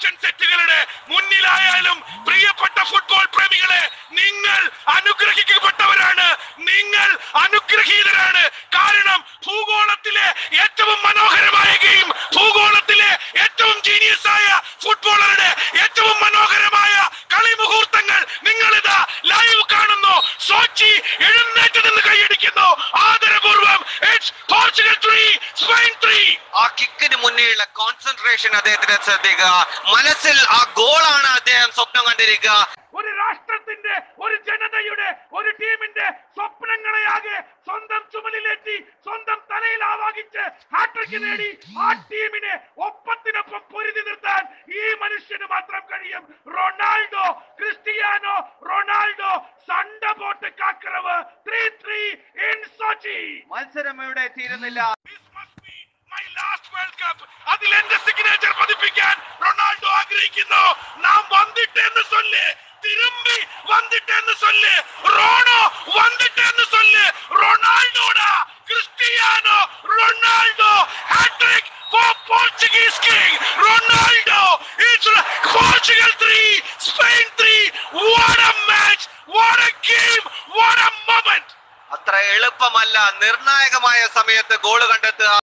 Motion സെറ്റുകളുടെ മുന്നിലായാലും പ്രിയപ്പെട്ട football പ്രേമികളെ നിങ്ങൾ അനുഗ്രഹിക്കപ്പെട്ടവരാണ് നിങ്ങൾ അനുഗ്രഹീതരാണ് കാരണം ഭൂഗോളത്തിലെ ഏറ്റവും മനോഹരമായ ഗെയിം ഭൂഗോളത്തിലെ ഏറ്റവും ജീനിയസ് ആയ ഫുട്ബോളറുടെ ഏറ്റവും മനോഹരമായ കളി മുഹൂർത്തങ്ങൾ നിങ്ങൾ ഇതാ ലൈവ് കാണുന്നു സോച്ചി എഴുന്നേറ്റ് നിന്ന് കൈയടിക്കുന്നു ആദരപൂർവം it's Portugal three Spain three ആ കിക്കിന് മുന്നിലുള്ള കോൺസെൻട്രേഷൻ അദ്ദേഹത്തിന് ശ്രദ്ധിക്കുക മനസ്സിൽ ആ ഗോളാണ് അദ്ദേഹം സ്വപ്നം കണ്ടിരിക്കുക ഒരു രാഷ്ട്രത്തിന്റെ ഒരു ജനതയുടെ ഒരു ടീമിന്റെ സ്വപ്നങ്ങളെയാകെ സ്വന്തം ചുമലിലേറ്റി സ്വന്തം തലയിൽ ആവാഹിച്ച് ഹാട്രിക് നേടി ആ ടീമിനെ ഒപ്പത്തിനൊപ്പം പൊരുതി നിർത്താൻ ഈ മനുഷ്യന് മാത്രം കഴിയും റൊണാൾഡോ ക്രിസ്റ്റിയാനോ റൊണാൾഡോ സണ്ട പോട്ട് കാക്കറവ് ത്രീ ത്രീ ഇൻ സോച്ചി മത്സരം ഇവിടെ തീരുന്നില്ല This must be my last World Cup. അതിൽ എന്റെ സിഗ്നേച്ചർ പതിപ്പിക്കാൻ റൊണാൾഡോ ആഗ്രഹിക്കുന്നു നാം വന്നിട്ടെന്ന് ചൊല്ല് തിരുമ്പി വന്നിട്ടെന്ന് ചൊല്ല് റോണോ വന്നിട്ടെന്ന് ചൊല്ല് റൊണാൾഡോടാ Cristiano Ronaldo hat trick for Portuguese king Ronaldo it's Portugal 3 Spain 3 what a match what a game what a moment അത്ര എളുപ്പമല്ല നിർണായകമായ സമയത്ത് ഗോൾ കണ്ടെത്തുക